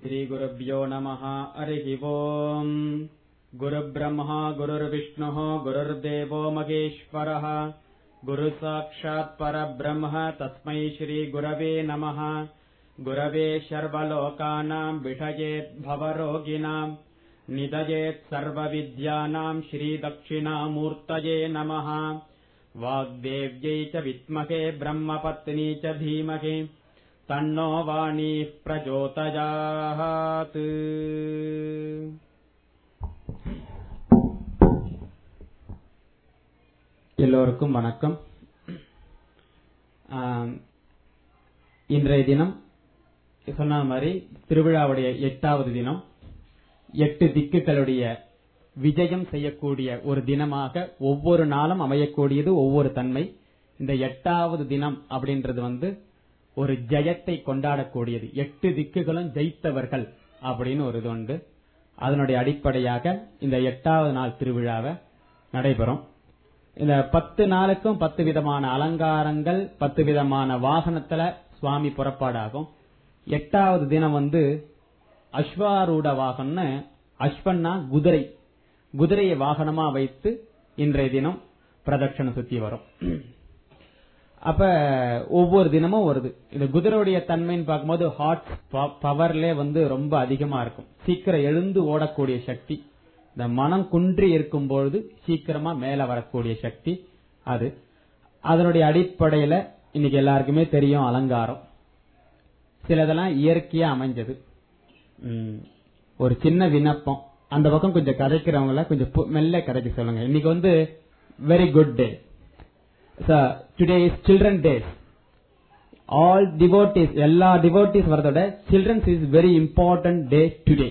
श्रीगुरुभ्यो नमः हरिः ओम् गुरुब्रह्मा गुरुर्विष्णुः गुरुर्देवो महेश्वरः गुरुसाक्षात् परब्रह्म तस्मै श्रीगुरवे नमः गुरवे सर्वलोकानाम् विषयेत् भवरोगिणाम् निदयेत् सर्वविद्यानाम् श्रीदक्षिणामूर्तये नमः वाग्देव्यै च विद्महे ब्रह्मपत्नी च धीमहि தன்னோ வாணி பிரஜோதயாத் எல்லோருக்கும் வணக்கம் ஆம், இன்றைய தினம் சொன்ன மாதிரி திருவிழாவுடைய எட்டாவது தினம் எட்டு திக்குகளுடைய விஜயம் செய்யக்கூடிய ஒரு தினமாக ஒவ்வொரு நாளும் அமையக்கூடியது ஒவ்வொரு தன்மை இந்த எட்டாவது தினம் அப்படின்றது வந்து ஒரு ஜெயத்தை கொண்டாடக்கூடியது எட்டு திக்குகளும் ஜெயித்தவர்கள் அப்படின்னு ஒரு இது உண்டு அதனுடைய அடிப்படையாக இந்த எட்டாவது நாள் திருவிழாவை நடைபெறும் இந்த பத்து நாளுக்கும் பத்து விதமான அலங்காரங்கள் பத்து விதமான வாகனத்துல சுவாமி புறப்பாடாகும் எட்டாவது தினம் வந்து அஸ்வாரூட வாகனம்னு அஸ்வன்னா குதிரை குதிரையை வாகனமா வைத்து இன்றைய தினம் பிரதட்சணம் சுத்தி வரும் அப்ப ஒவ்வொரு தினமும் வருது இந்த குதிரையுடைய தன்மைன்னு பார்க்கும்போது ஹார்ட் பவர்ல வந்து ரொம்ப அதிகமா இருக்கும் சீக்கிரம் எழுந்து ஓடக்கூடிய சக்தி இந்த மனம் குன்றி இருக்கும் பொழுது சீக்கிரமா மேல வரக்கூடிய சக்தி அது அதனுடைய அடிப்படையில இன்னைக்கு எல்லாருக்குமே தெரியும் அலங்காரம் சிலதெல்லாம் இயற்கையா அமைஞ்சது ம், ஒரு சின்ன விண்ணப்பம் அந்த பக்கம் கொஞ்சம் கதைக்கிறவங்கள கொஞ்சம் பு- மெல்ல கதைக்க சொல்லுங்க இன்னைக்கு வந்து very good day today is children days all devotees எல்லா டிவோட்டிஸ் வரதோட children's is very important day today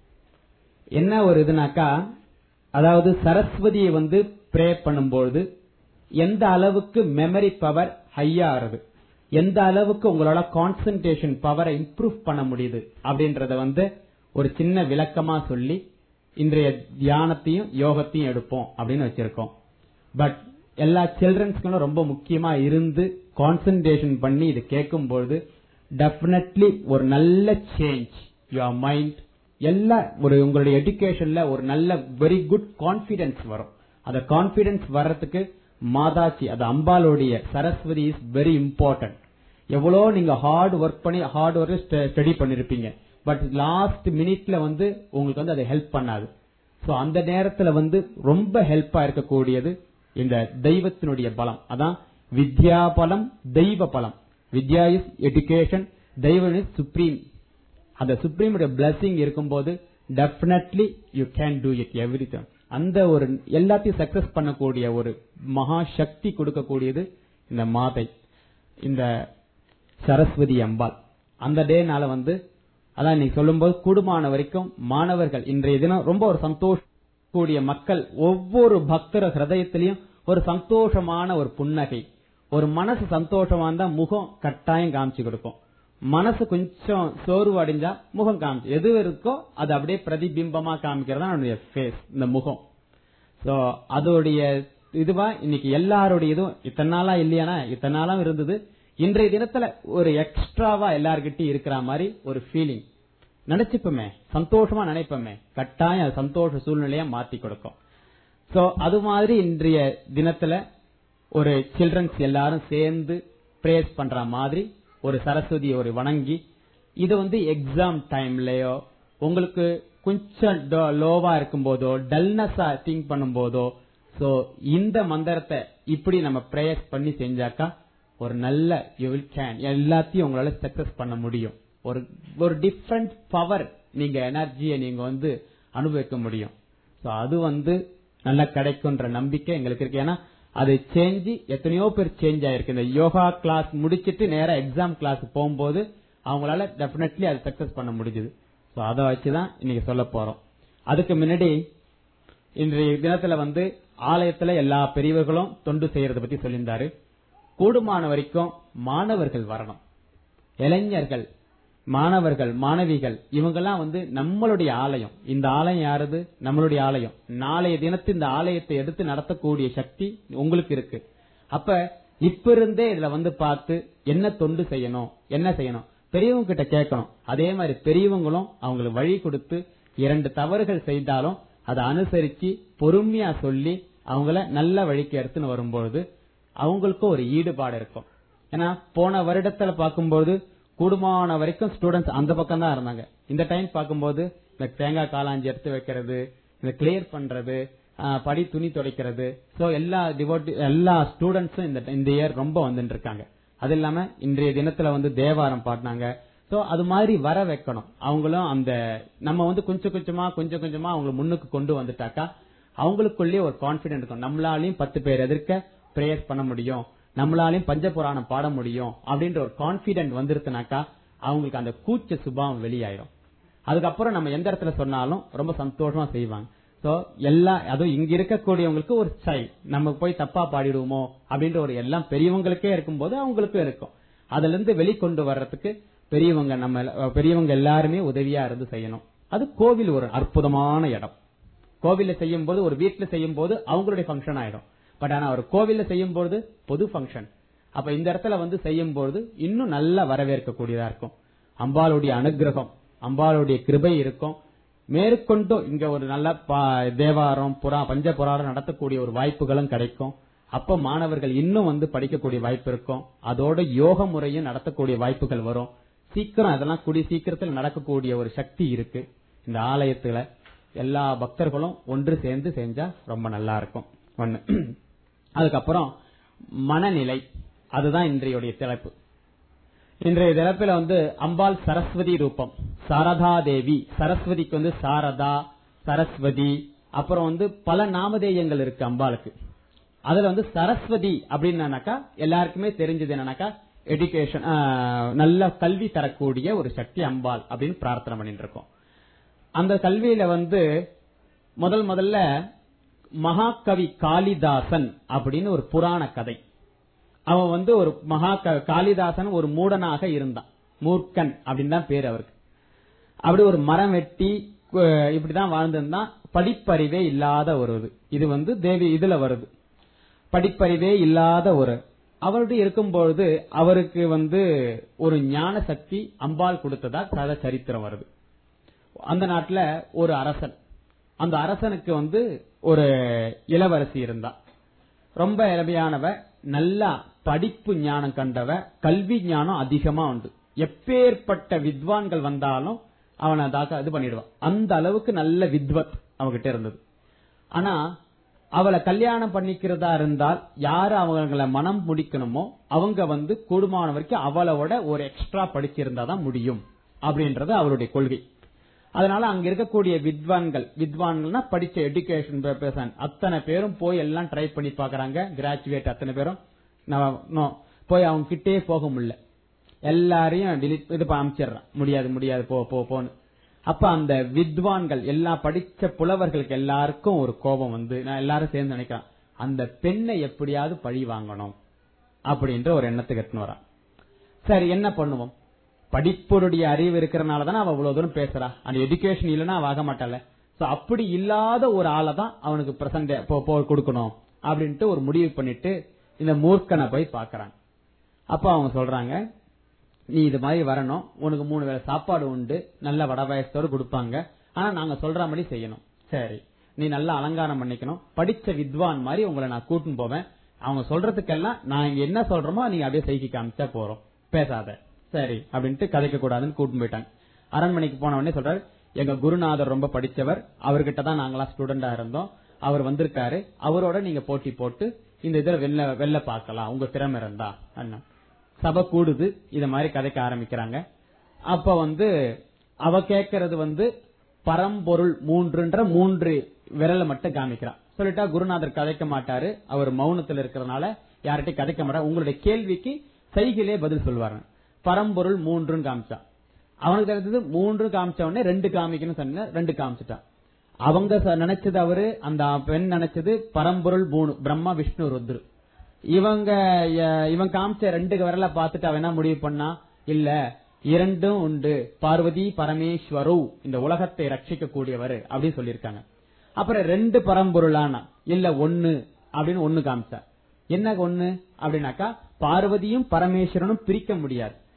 என்ன ஒரு இதுனாக்கா அதாவது சரஸ்வதியை வந்து ப்ரே பண்ணும்பொழுது எந்த அளவுக்கு மெமரி பவர் ஹையா ஆறுது எந்த அளவுக்கு உங்களோட கான்சென்ட்ரேஷன் பவரை இம்ப்ரூவ் பண்ண முடியுது அப்படின்றத வந்து ஒரு சின்ன விளக்கமா சொல்லி இன்றைய தியானத்தையும் யோகத்தையும் எடுப்போம் அப்படின்னு வச்சிருக்கோம் பட் எல்லா சில்ட்ரன்ஸ்களும் ரொம்ப முக்கியமா இருந்து கான்சென்ட்ரேஷன் பண்ணி இது கேட்கும்பொழுது டெஃபினெட்லி ஒரு நல்ல சேஞ்ச் யுவர் மைண்ட் எல்லா ஒரு உங்களுடைய எடுகேஷன்ல ஒரு நல்ல வெரி குட் கான்பிடன்ஸ் வரும் அந்த கான்பிடன்ஸ் வர்றதுக்கு மாதாச்சி அது அம்பாளுடைய சரஸ்வதி இஸ் வெரி இம்பார்ட்டன்ட் எவ்வளோ நீங்க ஹார்ட் ஒர்க் பண்ணி ஹார்ட் ஒர்க் ஸ்டடி பண்ணிருப்பீங்க பட் லாஸ்ட் மினிட்ல வந்து உங்களுக்கு வந்து அது ஹெல்ப் பண்ணாது சோ அந்த நேரத்துல வந்து ரொம்ப ஹெல்ப்பா இருக்கக்கூடியது இந்த தெய்வத்தினுடைய பலம் அதான் வித்யா பலம் தெய்வ பலம் வித்யா இஸ் எடுகேஷன் தெய்வம் இஸ் சுப்ரீம் அந்த சுப்ரீமுடைய பிளஸிங் இருக்கும்போது definitely you can do it every அந்த ஒரு எல்லாத்தையும் சக்சஸ் பண்ணக்கூடிய ஒரு மகா சக்தி கொடுக்கக்கூடியது இந்த மாதை இந்த சரஸ்வதி அம்பாள் அந்த டேனால வந்து அதான் நீ சொல்லும்போது கூடுமான வரைக்கும் மாணவர்கள் இன்றைய தினம் ரொம்ப ஒரு சந்தோஷ கூடிய மக்கள் ஒவ்வொரு பக்தர் ஹிருதயத்திலையும் ஒரு சந்தோஷமான ஒரு புன்னகை ஒரு மனசு சந்தோஷமா இருந்தா முகம் கட்டாயம் காமிச்சு கொடுக்கும் மனசு கொஞ்சம் சோர்வு அடைஞ்சா முகம் காமிச்சு எது இருக்கோ அது அப்படியே பிரதிபிம்பமா காமிக்கிறதா என்னுடைய ஃபேஸ் இந்த முகம் சோ அதோடைய இதுவா இன்னைக்கு எல்லாருடைய இதுவும் இத்தனை நாளா இல்லையானா இத்தனை நாளா இருந்தது இன்றைய தினத்துல ஒரு எக்ஸ்ட்ராவா எல்லார்கிட்டயும் இருக்கிற மாதிரி ஒரு ஃபீலிங் நினைச்சுப்போமே சந்தோஷமா நினைப்போமே கட்டாயம் அது சந்தோஷ சூழ்நிலையா மாத்தி கொடுக்கும் சோ அது மாதிரி இன்றைய தினத்துல ஒரு சில்ட்ரன்ஸ் எல்லாரும் சேர்ந்து பிரேஸ் பண்ற மாதிரி ஒரு சரஸ்வதியை ஒரு வணங்கி இது வந்து எக்ஸாம் டைம்லயோ உங்களுக்கு கொஞ்சம் லோவா இருக்கும் போதோ டல்னஸா திங்க் பண்ணும் போதோ சோ இந்த மந்திரத்தை இப்படி நம்ம பிரேயர்ஸ் பண்ணி செஞ்சாக்கா ஒரு நல்ல யூ வில் கேன் எல்லாத்தையும் உங்களால சக்சஸ் பண்ண முடியும் ஒரு ஒரு டிஃப்ரெண்ட் பவர் நீங்க எனர்ஜியை நீங்க வந்து அனுபவிக்க முடியும் சோ அது வந்து நல்லா கிடைக்கும்ன்ற நம்பிக்கை எங்களுக்கு இருக்கு ஏன்னா அது சேஞ்ச் எத்தனையோ பேர் சேஞ்ச் ஆயிருக்கு இந்த யோகா கிளாஸ் முடிச்சிட்டு நேரா எக்ஸாம் கிளாஸ் போகும்போது அவங்களால டெஃபினெட்லி அது சக்சஸ் பண்ண முடிஞ்சது சோ அதை வச்சுதான் இன்னைக்கு சொல்ல போறோம் அதுக்கு முன்னாடி இன்றைய தினத்துல வந்து ஆலயத்துல எல்லா பெரியவர்களும் தொண்டு செய்யறத பத்தி சொல்லியிருந்தாரு கூடுமான வரைக்கும் மாணவர்கள் வரணும் இளைஞர்கள் மாணவர்கள் மாணவிகள் இவங்கெல்லாம் வந்து நம்மளுடைய ஆலயம் இந்த ஆலயம் யாருது நம்மளுடைய ஆலயம் நாளைய தினத்து இந்த ஆலயத்தை எடுத்து நடத்தக்கூடிய சக்தி உங்களுக்கு இருக்கு அப்ப இப்ப இருந்தே இதுல வந்து பார்த்து என்ன தொண்டு செய்யணும் என்ன செய்யணும் பெரியவங்க கிட்ட கேட்கணும் அதே மாதிரி பெரியவங்களும் அவங்களுக்கு வழி கொடுத்து இரண்டு தவறுகள் செய்தாலும் அதை அனுசரிச்சு பொறுமையா சொல்லி அவங்கள நல்ல வழிக்கு எடுத்துன்னு வரும்பொழுது அவங்களுக்கும் ஒரு ஈடுபாடு இருக்கும் ஏன்னா போன வருடத்துல பார்க்கும்போது கூடுமான வரைக்கும் ஸ்டூடெண்ட்ஸ் அந்த பக்கம் தான் இருந்தாங்க இந்த டைம் பார்க்கும்போது இந்த தேங்காய் காலாஞ்சி எடுத்து வைக்கிறது இந்த கிளியர் பண்றது ஆஹ், படி துணி துடைக்கிறது சோ எல்லா டிவோட்டி எல்லா ஸ்டூடெண்ட்ஸும் இந்த இந்த இயர் ரொம்ப வந்துட்டு இருக்காங்க அது இல்லாம இன்றைய தினத்துல வந்து தேவாரம் பாடினாங்க சோ அது மாதிரி வர வைக்கணும் அவங்களும் அந்த நம்ம வந்து கொஞ்சம் கொஞ்சமா கொஞ்சம் கொஞ்சமா அவங்களை முன்னுக்கு கொண்டு வந்துட்டாக்கா அவங்களுக்குள்ளேயே ஒரு கான்பிடென்ட் இருக்கும் நம்மளாலையும் பத்து பேர் எதிர்க்க பிரேயர் பண்ண முடியும் நம்மளாலையும் பஞ்சபுராணம் பாட முடியும் அப்படின்ற ஒரு கான்பிடென்ட் வந்துருச்சுனாக்கா அவங்களுக்கு அந்த கூச்ச சுபாவம் வெளியாயிரும் அதுக்கப்புறம் நம்ம எந்த இடத்துல சொன்னாலும் ரொம்ப சந்தோஷமா செய்வாங்க சோ எல்லா அதுவும் இங்க இருக்கக்கூடியவங்களுக்கு ஒரு சை நம்ம போய் தப்பா பாடிடுவோமோ அப்படின்ற ஒரு எல்லாம் பெரியவங்களுக்கே இருக்கும்போது அவங்களுக்கும் இருக்கும் அதுல இருந்து வெளிக்கொண்டு வர்றதுக்கு பெரியவங்க நம்ம எல்லா- பெரியவங்க எல்லாருமே உதவியா இருந்து செய்யணும் அது கோவில் ஒரு அற்புதமான இடம் கோவில்ல செய்யும் போது ஒரு வீட்டுல செய்யும் போது அவங்களுடைய ஃபங்க்ஷன் ஆயிடும் பட் ஆனா ஒரு கோவில்ல செய்யும் போது பொது ஃபங்க்ஷன் அப்ப இந்த இடத்துல வந்து செய்யும் போது இன்னும் நல்லா வரவேற்கக்கூடியதா இருக்கும் அம்பாளுடைய அனுகிரகம் அம்பாளுடைய கிருபை இருக்கும் மேற்கொண்டும் இங்க ஒரு நல்ல பா- தேவாரம் புறா பஞ்ச புராணம் நடத்தக்கூடிய ஒரு வாய்ப்புகளும் கிடைக்கும் அப்ப மாணவர்கள் இன்னும் வந்து படிக்கக்கூடிய வாய்ப்பு இருக்கும் அதோட யோக முறையும் நடத்தக்கூடிய வாய்ப்புகள் வரும் சீக்கிரம் அதெல்லாம் கூடிய சீக்கிரத்தில் நடக்கக்கூடிய ஒரு சக்தி இருக்கு இந்த ஆலயத்துல எல்லா பக்தர்களும் ஒன்று சேர்ந்து செஞ்சா ரொம்ப நல்லா இருக்கும் ஒண்ணு அதுக்கப்புறம் மனநிலை அதுதான் இன்றையுடைய தலைப்பு இன்றைய தினத்துல வந்து அம்பாள் சரஸ்வதி ரூபம் சாரதா தேவி சரஸ்வதிக்கு வந்து சாரதா சரஸ்வதி அப்புறம் வந்து பல நாமதேயங்கள் இருக்கு அம்பாளுக்கு அதுல வந்து சரஸ்வதி அப்படின்னாக்கா எல்லாருக்குமே தெரிஞ்சது என்னன்னாக்கா எஜுகேஷன் நல்ல கல்வி தரக்கூடிய ஒரு சக்தி அம்பாள் அப்படின்னு பிரார்த்தனை பண்ணிட்டு இருக்கோம் அந்த கல்வியில வந்து முதல் முதல்ல மகாகவி காளிதாசன் அப்படின்னு ஒரு புராண கதை அவன் வந்து ஒரு மகா க- காளிதாசன் ஒரு மூடனாக இருந்தான் மூர்க்கன் அப்படின்னு தான் பேர் அவருக்கு அப்படி ஒரு மரம் வெட்டி அஹ், இப்படிதான் வாழ்ந்திருந்தான் படிப்பறிவே இல்லாத ஒரு இது இது வந்து தேவி இதுல வருது படிப்பறிவே இல்லாத ஒரு அவருடைய இருக்கும்பொழுது அவருக்கு வந்து ஒரு ஞான சக்தி அம்பாள் கொடுத்ததா கதை சரித்திரம் வருது அந்த நாட்டுல ஒரு அரசன் அந்த அரசனுக்கு வந்து ஒரு இளவரசி இருந்தா ரொம்ப இளமையானவ நல்லா படிப்பு ஞானம் கண்டவ கல்வி ஞானம் அதிகமா உண்டு எப்பேற்பட்ட வித்வான்கள் வந்தாலும் அவனை அதாக இது பண்ணிடுவான் அந்த அளவுக்கு நல்ல வித்வத் அவகிட்ட இருந்தது ஆனா அவளை கல்யாணம் பண்ணிக்கிறதா இருந்தால் யாரு அவங்கள மனம் முடிக்கணுமோ அவங்க வந்து கூடுமான வரைக்கும் அவளோட ஒரு எக்ஸ்ட்ரா படிச்சிருந்தாதான் முடியும் அப்படின்றது அவளுடைய கொள்கை அதனால அங்க இருக்கக்கூடிய வித்வான்கள் வித்வான்கள்னா படிச்ச எஜுகேஷன் பேசன் அத்தனை பேரும் போய் எல்லாம் ட்ரை பண்ணி பாக்குறாங்க கிராஜுவேட் அத்தனை பேரும் நான் no, போய் அவங்க கிட்டே போக முடியல எல்லாரையும் delete இது அமைச்சிடுறான் முடியாது முடியாது போ போ போன்னு அப்ப அந்த வித்வான்கள் எல்லா படிச்ச புலவர்களுக்கு எல்லாருக்கும் ஒரு கோபம் வந்து நான் எல்லாரும் சேர்ந்து நினைக்கிறேன் அந்த பெண்ணை எப்படியாவது பழி வாங்கணும் அப்படின்ற ஒரு எண்ணத்துக்கு எடுத்துன்னு வரான் சரி என்ன பண்ணுவோம் படிப்புடைய அறிவு இருக்கிறனால தானே அவ இவ்வளவு தூரம் பேசுறா அந்த எஜுகேஷன் இல்லைன்னா அவ ஆக மாட்டாள சோ அப்படி இல்லாத ஒரு ஆளை தான் அவனுக்கு பிரசன்ட் போ கொடுக்கணும் அப்படின்ட்டு ஒரு முடிவு பண்ணிட்டு இந்த மூர்க்கனை போய் பாக்குறாங்க அப்ப அவங்க சொல்றாங்க நீ இது மாதிரி வரணும் உனக்கு மூணு வேளை சாப்பாடு உண்டு நல்ல வடை பாயசத்தோடு கொடுப்பாங்க ஆனா நாங்க சொல்ற மாதிரி செய்யணும் சரி நீ நல்லா அலங்காரம் பண்ணிக்கணும் படிச்ச வித்வான் மாதிரி உங்களை நான் கூட்டின்னு போவேன் அவங்க சொல்றதுக்கெல்லாம் நான் இங்க என்ன சொல்றோமோ நீங்க அப்படியே செய்கி காமிச்சா போறோம் பேசாத சரி அப்படின்ட்டு கதைக்க கூடாதுன்னு கூட்டின்னு போயிட்டாங்க அரண்மனைக்கு போன உடனே சொல்றாரு எங்க குருநாதர் ரொம்ப படிச்சவர் அவர்கிட்ட தான் நாங்களா ஸ்டூடெண்டா இருந்தோம் அவர் வந்திருக்காரு அவரோட நீங்க போட்டி போட்டு இந்த இதுல வெல்ல வெல்ல பார்க்கலாம் உங்க திறமை இருந்தா அண்ணா சபை கூடுது இத மாதிரி கதைக்க ஆரம்பிக்கிறாங்க அப்ப வந்து அவ கேட்கறது வந்து பரம்பொருள் மூன்றுன்ற மூன்று விரலை மட்டும் காமிக்கிறான் சொல்லிட்டா குருநாதர் கதைக்க மாட்டாரு அவர் மௌனத்துல இருக்கிறதுனால யார்கிட்டயும் கதைக்க மாட்டார் உங்களுடைய கேள்விக்கு சைகிலே பதில் சொல்வாரு பரம்பொருள் மூன்றுன்னு காமிச்சான் அவனுக்கு தெரிஞ்சது மூன்று காமிச்ச உடனே ரெண்டு காமிக்கணும் சொன்ன ரெண்டு காமிச்சிட்டான் அவங்க ச- நினைச்சது அவரு அந்த பெண் நினைச்சது பரம்பொருள் மூணு பிரம்மா விஷ்ணு ருத்ரு இவங்க அஹ், இவன் காமிச்ச ரெண்டு விரல பார்த்துட்டு அவன் என்ன முடிவு பண்ணா இல்ல இரண்டும் உண்டு பார்வதி பரமேஸ்வரு இந்த உலகத்தை ரட்சிக்க கூடியவர் அப்படின்னு சொல்லியிருக்காங்க அப்புறம் ரெண்டு பரம்பொருளானா இல்ல ஒன்னு அப்படின்னு ஒன்னு காமிச்சார் என்ன ஒண்ணு அப்படின்னாக்கா பார்வதியும் பரமேஸ்வரனும் பிரிக்க முடியாது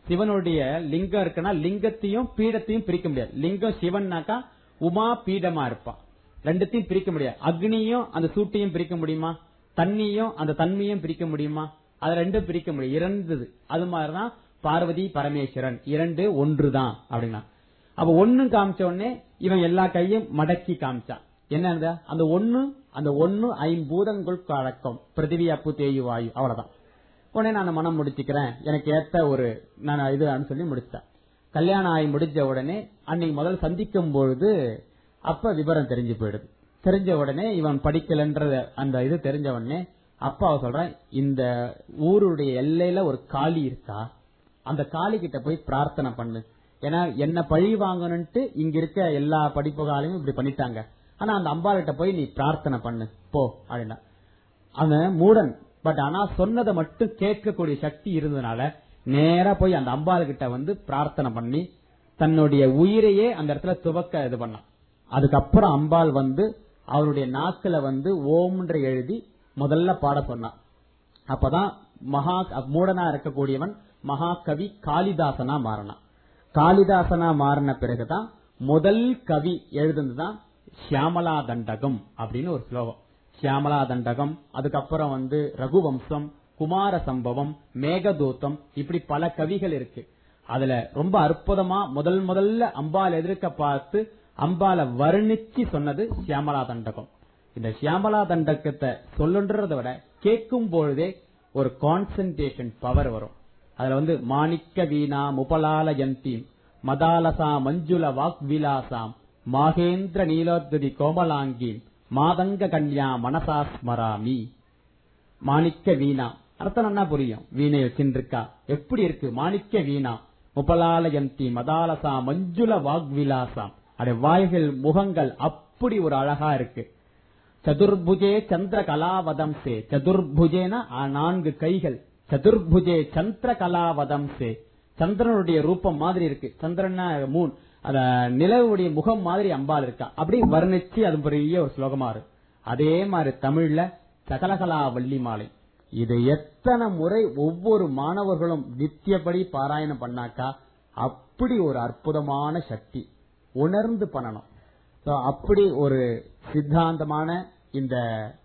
சிவனுடைய லிங்கம் இருக்குன்னா லிங்கத்தையும் பீடத்தையும் பிரிக்க முடியாது லிங்கம் சிவன்னாக்கா உமா பீடமா இருப்பான் ரெண்டுத்தையும் பிரிக்க முடியாது அக்னியும் அந்த சூட்டையும் பிரிக்க முடியுமா தண்ணியும் அந்த தன்மையும் பிரிக்க முடியுமா அது ரெண்டும் பிரிக்க முடியும் இரண்டது அது மாதிரிதான் பார்வதி பரமேஸ்வரன் இரண்டு ஒன்றுதான் அப்படின்னா அப்ப ஒண்ணு காமிச்ச உடனே இவன் எல்லா கையும் மடக்கி காமிச்சான் என்ன அந்த ஒண்ணு அந்த ஒண்ணு ஐம்பூதங்கள் அடக்கம் பிருத்திவி அப்பு தேயு வாயு அவ்வளவுதான் உடனே நான் மனம் முடிச்சுக்கிறேன் எனக்கு ஏத்த ஒரு நான் இது சொல்லி முடிச்சிட்டேன் கல்யாணம் ஆகி முடிஞ்ச உடனே அன்னைக்கு முதல்ல சந்திக்கும் பொழுது அப்ப விவரம் தெரிஞ்சு போயிடுது தெரிஞ்ச உடனே இவன் படிக்கலன்ற அந்த இது தெரிஞ்ச உடனே அப்பா அவ சொல்றேன் இந்த ஊருடைய எல்லையில ஒரு காளி இருக்கா அந்த காளி கிட்ட போய் பிரார்த்தனை பண்ணு ஏன்னா என்ன பழி வாங்கணும்ட்டு இங்க இருக்க எல்லா படிப்புகாலையும் இப்படி பண்ணிட்டாங்க ஆனா அந்த அம்பாள் கிட்ட போய் நீ பிரார்த்தனை பண்ணு போ அப்படின்னா அவன் மூடன் பட் ஆனா சொன்னதை மட்டும் கேட்கக்கூடிய சக்தி இருந்ததுனால நேரா போய் அந்த அம்பாள் கிட்ட வந்து பிரார்த்தனை பண்ணி தன்னுடைய உயிரையே அந்த இடத்துல துவக்க இது பண்ணான் அதுக்கப்புறம் அம்பாள் வந்து அவருடைய நாக்குல வந்து ஓம்ன்ற எழுதி முதல்ல பாட சொன்னான் அப்பதான் மகா மூடனா இருக்கக்கூடியவன் மகாகவி காளிதாசனா மாறினான் காளிதாசனா மாறின பிறகுதான் முதல் கவி எழுதுனதுதான் சியாமலா தண்டகம் அப்படின்னு ஒரு ஸ்லோகம் சியாமலா தண்டகம் அதுக்கப்புறம் வந்து ரகுவம்சம் குமார சம்பவம் மேகதூத்தம் இப்படி பல கவிகள் இருக்கு அதுல ரொம்ப அற்புதமா முதல் முதல்ல அம்பாள் எதிர்க்க பார்த்து அம்பால வர்ணிச்சு சொன்னது சியாமலா தண்டகம் இந்த சியாமலா தண்டகத்தை சொல்லுன்றத விட கேட்கும் பொழுதே ஒரு கான்சென்ட்ரேஷன் பவர் வரும் அதுல வந்து மாணிக்க வீணா முபலால யந்தீம் மதாலசா மஞ்சுள வாக் விலாசாம் மாகேந்திர நீலோத்வதி கோமலாங்கி மாதங்க கன்யா மனசா ஸ்மராமி மாணிக்க வீணா அர்த்தம் என்ன புரியும் வீணை வச்சுருக்கா எப்படி இருக்கு மாணிக்க வீணா முபலால யந்தி மதாலசா மஞ்சுள வாக்விலாசாம் அடைய வாய்கள் முகங்கள் அப்படி ஒரு அழகா இருக்கு சதுர்புஜே சந்திர கலாவதம்சே சதுர்புஜேனா நான்கு கைகள் சதுர்புஜே சந்திர கலாவதம்சே சந்திரனுடைய ரூபம் மாதிரி இருக்கு சந்திரன் மூன் அத நிலவுடைய முகம் மாதிரி அம்பாள் இருக்கா அப்படி வர்ணிச்சு அது பெரிய ஒரு ஸ்லோகமா இருக்கு அதே மாதிரி தமிழ்ல சகலகலா வள்ளி மாலை இது எத்தனை முறை ஒவ்வொரு மாணவர்களும் நித்தியப்படி பாராயணம் பண்ணாக்கா அப்படி ஒரு அற்புதமான சக்தி உணர்ந்து பண்ணணும் அப்படி ஒரு சித்தாந்தமான இந்த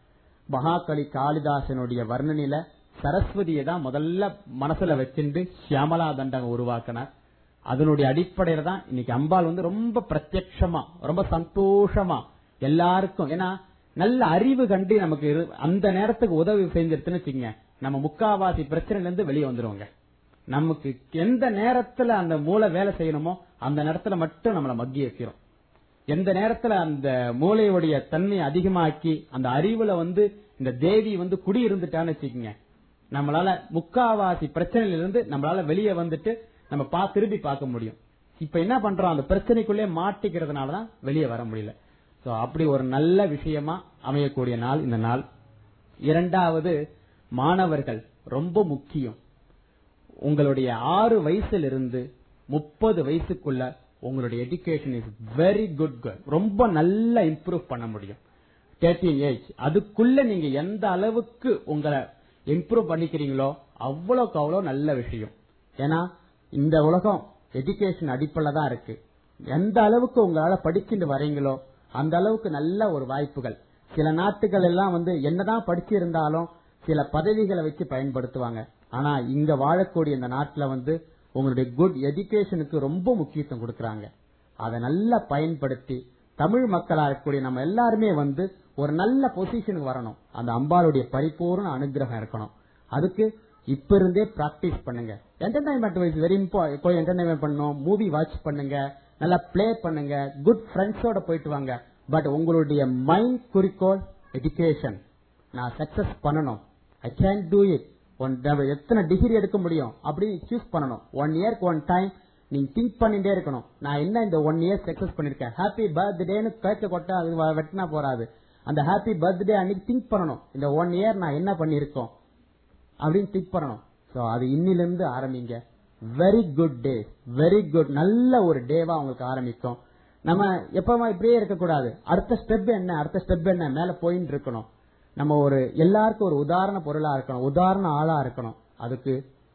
மகாகலி காளிதாசனுடைய வர்ணனையில சரஸ்வதியை தான் முதல்ல மனசுல வச்சுட்டு சியாமலா தண்டகம் உருவாக்கினார் அதனுடைய அடிப்படையில தான் இன்னைக்கு அம்பாள் வந்து ரொம்ப பிரத்யட்சமா ரொம்ப சந்தோஷமா எல்லாருக்கும் ஏன்னா நல்ல அறிவு கண்டு நமக்கு அந்த நேரத்துக்கு உதவி செஞ்சிருச்சுன்னு வச்சுங்க நம்ம முக்காவாசி பிரச்சனைல இருந்து வெளியே வந்துருவோங்க நமக்கு எந்த நேரத்துல அந்த மூளை வேலை செய்யணுமோ அந்த நேரத்துல மட்டும் நம்மள மக்கி வைக்கிறோம் எந்த நேரத்துல அந்த மூளையுடைய தன்மை அதிகமாக்கி அந்த அறிவுல வந்து இந்த தேவி வந்து குடி இருந்துட்டான்னு வச்சுக்கோங்க நம்மளால முக்காவாசி பிரச்சனையில இருந்து நம்மளால வெளியே வந்துட்டு நம்ம பா திரும்பி பார்க்க முடியும் இப்ப என்ன பண்றோம் அந்த பிரச்சனைக்குள்ளே மாட்டிக்கிறதுனாலதான் வெளியே வர முடியல சோ அப்படி ஒரு நல்ல விஷயமா அமையக்கூடிய நாள் இந்த நாள் இரண்டாவது மாணவர்கள் ரொம்ப முக்கியம் உங்களுடைய ஆறு வயசுல இருந்து முப்பது வயசுக்குள்ள உங்களுடைய எஜுகேஷன் இஸ் வெரி குட் ரொம்ப நல்லா இம்ப்ரூவ் பண்ண முடியும் தேர்ட்டீன் ஏஜ் அதுக்குள்ள நீங்க எந்த அளவுக்கு உங்களை இம்ப்ரூவ் பண்ணிக்கிறீங்களோ அவ்வளவுக்கு அவ்வளவு நல்ல விஷயம் ஏன்னா இந்த உலகம் எஜுகேஷன் அடிப்படையில தான் இருக்கு எந்த அளவுக்கு உங்களால படிச்சுட்டு வரீங்களோ அந்த அளவுக்கு நல்ல ஒரு வாய்ப்புகள் சில நாட்டுகள் எல்லாம் வந்து என்னதான் படிச்சிருந்தாலும் சில பதவிகளை வச்சு பயன்படுத்துவாங்க ஆனா இங்க வாழக்கூடிய இந்த நாட்டுல வந்து உங்களுடைய குட் எஜுகேஷனுக்கு ரொம்ப முக்கியத்துவம் கொடுக்கறாங்க அதை நல்லா பயன்படுத்தி தமிழ் மக்களா இருக்கக்கூடிய நம்ம எல்லாருமே வந்து ஒரு நல்ல பொசிஷனுக்கு வரணும் அந்த அம்பாளுடைய பரிபூர்ண அனுகிரகம் இருக்கணும் அதுக்கு இப்ப இருந்தே பிராக்டிஸ் பண்ணுங்க என்டர்டைன்மெண்ட் வைஸ் வெரி இம்பார்ட் போய் என்டர்டைன்மெண்ட் பண்ணணும் மூவி வாட்ச் பண்ணுங்க நல்லா பிளே பண்ணுங்க குட் ஃப்ரெண்ட்ஸோட போயிட்டு வாங்க பட் உங்களுடைய மைண்ட் குறிக்கோள் எஜுகேஷன் நான் சக்சஸ் பண்ணணும் I can do it one எத்தனை டிகிரி எடுக்க முடியும் அப்படி சூஸ் பண்ணணும் ஒன் இயர்க்கு ஒன் டைம் நீங்க திங்க் பண்ணிட்டே இருக்கணும் நான் என்ன இந்த ஒன் இயர் சக்சஸ் பண்ணிருக்கேன் ஹாப்பி பர்த்டேன்னு பேச்ச கொட்ட அது வெட்டினா போறாது அந்த ஹாப்பி பர்த்டே அன்னைக்கு திங்க் பண்ணணும் இந்த ஒன் இயர் நான் என்ன பண்ணிருக்கோம் அப்படின்னு திங்க் பண்ணணும் சோ அது இன்னிலிருந்து ஆரம்பிங்க very good day very good நல்ல ஒரு டேவா உங்களுக்கு ஆரம்பிக்கும் நம்ம எப்பவுமே இப்படியே இருக்கக்கூடாது அடுத்த ஸ்டெப் என்ன அடுத்த ஸ்டெப் என்ன மேல போயிட்டு இருக்கணும் நம்ம ஒரு எல்லாருக்கும் ஒரு உதாரண பொருளா இருக்கணும் உதாரண ஆளா இருக்கணும் அதுக்கு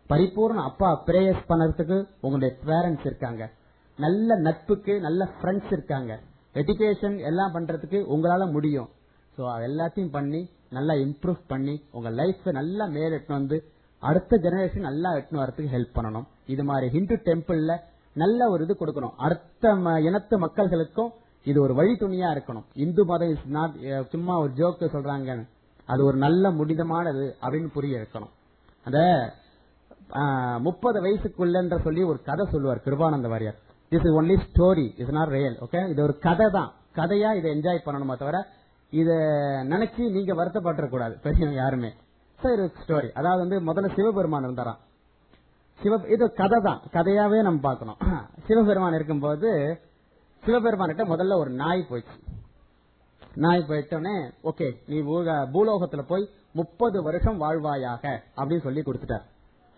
பரிபூர்ண அப்பா பிரேயர்ஸ் பண்ணறதுக்கு உங்களுடைய பேரண்ட்ஸ் இருக்காங்க நல்ல நட்புக்கு நல்ல ஃப்ரெண்ட்ஸ் இருக்காங்க எஜுகேஷன் எல்லாம் பண்றதுக்கு உங்களால முடியும் சோ எல்லாத்தையும் பண்ணி நல்லா இம்ப்ரூவ் பண்ணி உங்க லைஃப் நல்லா மேல எட்டுன்னு வந்து அடுத்த ஜெனரேஷன் நல்லா எட்டுன்னு வரதுக்கு ஹெல்ப் பண்ணணும் இது மாதிரி ஹிந்து டெம்பிள்ல நல்ல ஒரு இது கொடுக்கணும் அடுத்த ம- இனத்து மக்கள்களுக்கும் இது ஒரு வழி துணியா இருக்கணும் இந்து மதம் இஸ் நாட் சும்மா ஒரு ஜோக்கு சொல்றாங்க அது ஒரு நல்ல முடிதமானது அப்படின்னு புரிய வைக்கணும் அந்த முப்பது வயசுக்குள்ளன்ற சொல்லி ஒரு கதை சொல்லுவார் Kirupananda Variyar this is only story is not real okay இது ஒரு கதை தான் கதையா இதை என்ஜாய் பண்ணணுமே தவிர இத நினைச்சு நீங்க வருத்தப்பட்டுற கூடாது பெரியவங்க யாருமே சரி ஸ்டோரி அதாவது வந்து முதல்ல சிவபெருமான் இருந்தாராம் சிவ இது கதை தான் கதையாவே நம்ம பார்க்கணும் சிவபெருமான் இருக்கும்போது சிவபெருமான் கிட்ட முதல்ல ஒரு நாய் போயிடுச்சு நாய் போயிட்டோடனே ஓகே நீ பூக- பூலோகத்துல போய் முப்பது வருஷம் வாழ்வாயாக அப்படின்னு சொல்லி கொடுத்துட்டார்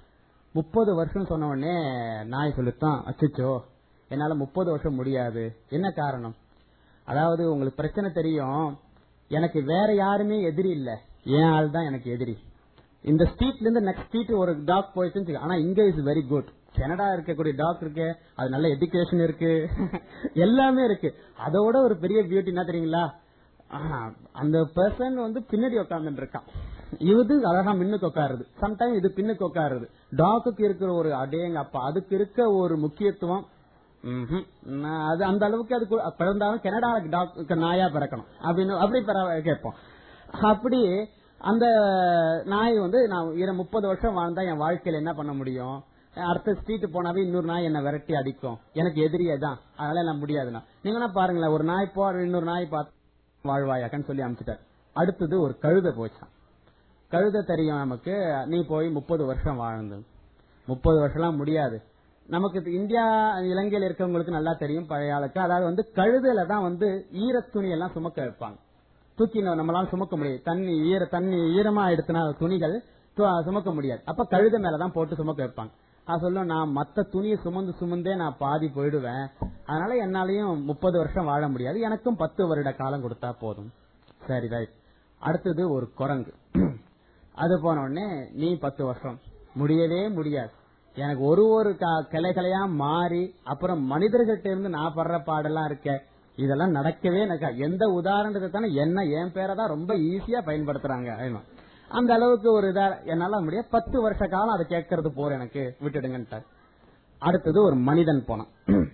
முப்பது வருஷம் சொன்ன உடனே நாய் சொல்லித்தான் அச்சுச்சோ என்னால முப்பது வருஷம் முடியாது என்ன காரணம் அதாவது உங்களுக்கு பிரச்சனை தெரியும் எனக்கு வேற யாருமே எதிரி இல்ல என் ஆள் தான் எனக்கு எதிரி இந்த ஸ்ட்ரீட்ல இருந்து நெக்ஸ்ட் ஸ்ட்ரீட் ஒரு டாக் போயிடுச்சுன்னு வச்சுக்கோ. ஆனா இங்க இஸ் வெரி குட் கனடா இருக்கக்கூடிய டாக் இருக்கு அது நல்ல எஜுகேஷன் இருக்கு எல்லாமே இருக்கு அதோட ஒரு பெரிய பியூட்டி என்ன தெரியுங்களா ஆஹ், அந்த பர்சன் வந்து பின்னாடி உட்கார்ந்துட்டு இருக்கான் இது அழகா மின்னுக்கு உட்காருது சம்டைம் இது பின்னுக்கு உட்காருது டாக்குக்கு இருக்கிற ஒரு அடேங்க அப்பா அதுக்கு இருக்க ஒரு முக்கியத்துவம் ம்ஹும். நான் அது அந்த அளவுக்கு அது கு- பிறந்தாலும் கனடா டாக் நாயா பிறக்கணும் அப்படின்னு அப்படி பிற- கேட்போம் அப்படி அந்த நாய் வந்து நான் இர முப்பது வருஷம் வாழ்ந்தா என் வாழ்க்கையில என்ன பண்ண முடியும் அடுத்த ஸ்ட்ரீட் போனாவே இன்னொரு நாய் என்ன விரட்டி அடிக்கும் எனக்கு எதிரியே தான் அதனால எல்லாம் முடியாதுண்ணா நீங்க என்ன பாருங்களேன் ஒரு நாய் போ இன்னொரு நாய் பார்த்து வாழ்வாயாக்கன்னு சொல்லி அனுப்பிச்சிட்டார் அடுத்தது ஒரு கழுதை போச்சான் கழுதை தெரியும் நமக்கு நீ போய் முப்பது வருஷம் வாழ்ந்து முப்பது வருஷம்லாம் முடியாது நமக்கு இது இந்தியா இலங்கையில இருக்கவங்களுக்கு நல்லா தெரியும் பழைய ஆளுக்கு அதாவது வந்து கழுதையில தான் வந்து ஈரத்துணி எல்லாம் சுமக்க வைப்பாங்க தூக்கி ந- நம்மளால சுமக்க முடியாது தண்ணி ஈர தண்ணி ஈரமா எடுத்தனா துணிகள் து- சுமக்க முடியாது அப்ப கழுதை மேலதான் போட்டு சுமக்க வைப்பாங்க அது சொல்லும் நான் மத்த துணியை சுமந்து சுமந்தே நான் பாதி போயிடுவேன் அதனால என்னாலையும் முப்பது வருஷம் வாழ முடியாது எனக்கும் பத்து வருட காலம் கொடுத்தா போதும் சரி ரைட் அடுத்தது ஒரு குரங்கு அது போன உடனே நீ பத்து வருஷம் முடியவே முடியாது எனக்கு ஒரு ஒரு க- கிளை கிளையா மாறி அப்புறம் மனிதர்கிட்ட இருந்து நான் படுற பாடெல்லாம் இருக்க இதெல்லாம் நடக்கவே நடக்கா எந்த உதாரணத்தை தானே என்ன என் பேரை தான் ரொம்ப ஈஸியா பயன்படுத்துறாங்க ஆமா. அந்த அளவுக்கு ஒரு இதா என்னால முடியாது பத்து வருஷ காலம் அதை கேட்கறது போற எனக்கு விட்டுடுங்கன்ட்டார் அடுத்தது ஒரு மனிதன் போனான்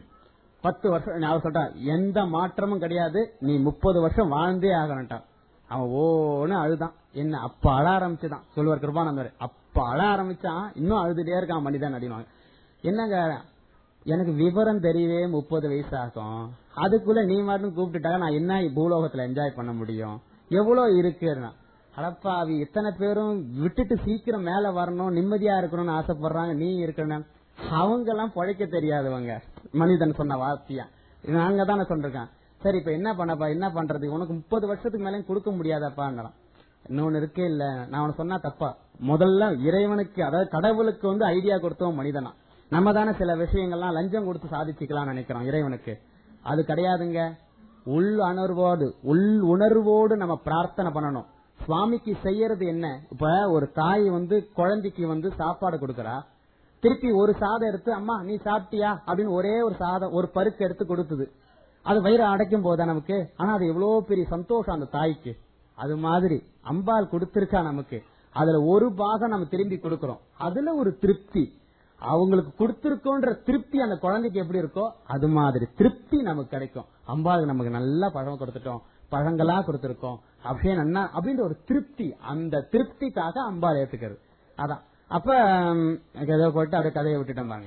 பத்து வருஷம் நான் அவர் சொல்றான் எந்த மாற்றமும் கிடையாது நீ முப்பது வருஷம் வாழ்ந்தே ஆகணும்ட்டான் அவன் ஓன்னு அழுதான் என்ன அப்ப அழ ஆரம்பிச்சுதான் சொல்லுவார் கிருபானந்தர் அப்ப அழ ஆரம்பிச்சான் இன்னும் அழுதுட்டே இருக்கான் மனிதன் அப்படின்னு என்னங்க எனக்கு விவரம் தெரியவே முப்பது வயசு ஆகும் அதுக்குள்ள நீ மட்டும் கூப்பிட்டுட்டாங்க நான் என்ன பூலோகத்துல என்ஜாய் பண்ண முடியும் எவ்வளவு இருக்குன்னா அடப்பாவி இத்தனை பேரும் விட்டுட்டு சீக்கிரம் மேல வரணும் நிம்மதியா இருக்கணும்னு ஆசைப்படுறாங்க நீ இருக்கணும் அவங்க எல்லாம் பழைக்க தெரியாதவங்க மனிதன் சொன்ன வார்த்தையா நாங்க தானே சொல்றேன் சரி இப்ப என்ன பண்ணப்பா என்ன பண்றது உனக்கு முப்பது வருஷத்துக்கு மேலே கொடுக்க முடியாதப்பாங்கிறான் இன்னொன்னு இருக்கே இல்ல நான் உனக்கு சொன்னா தப்பா முதல்ல இறைவனுக்கு அதாவது கடவுளுக்கு வந்து ஐடியா கொடுத்தோம் மனிதனா நம்ம தானே சில விஷயங்கள்லாம் லஞ்சம் கொடுத்து சாதிச்சுக்கலாம் நினைக்கிறோம் இறைவனுக்கு அது கிடையாதுங்க உள் உணர்வோடு உள் உணர்வோடு நம்ம பிரார்த்தனை பண்ணணும் சுவாமிக்கு செய்யறது என்ன இப்ப ஒரு தாய் வந்து குழந்தைக்கு வந்து சாப்பாடு கொடுக்கறா திருப்பி ஒரு சாதம் எடுத்து அம்மா நீ சாப்பிட்டியா அப்படின்னு ஒரே ஒரு சாதம் ஒரு பருக்கு எடுத்து கொடுத்தது அது வயிறு அடைக்கும் போதா நமக்கு ஆனா அது எவ்வளவு பெரிய சந்தோஷம் அந்த தாய்க்கு அது மாதிரி அம்பாள் கொடுத்திருக்கா நமக்கு அதுல ஒரு பாகம் நம்ம திரும்பி கொடுக்கறோம் அதுல ஒரு திருப்தி அவங்களுக்கு கொடுத்திருக்கோன்ற திருப்தி அந்த குழந்தைக்கு எப்படி இருக்கோ அது மாதிரி திருப்தி நமக்கு கிடைக்கும் அம்பாளுக்கு நமக்கு நல்லா பழம் கொடுத்துட்டோம் பழங்களா கொடுத்திருக்கோம் அப்படியே நன்னா அப்படின்ற ஒரு திருப்தி அந்த திருப்திக்காக அம்பாள் ஏத்துக்கிறது அதான் அப்ப ம், எனக்கு ஏதோ போட்டு அப்படியே கதையை விட்டுட்டோம் பாருங்க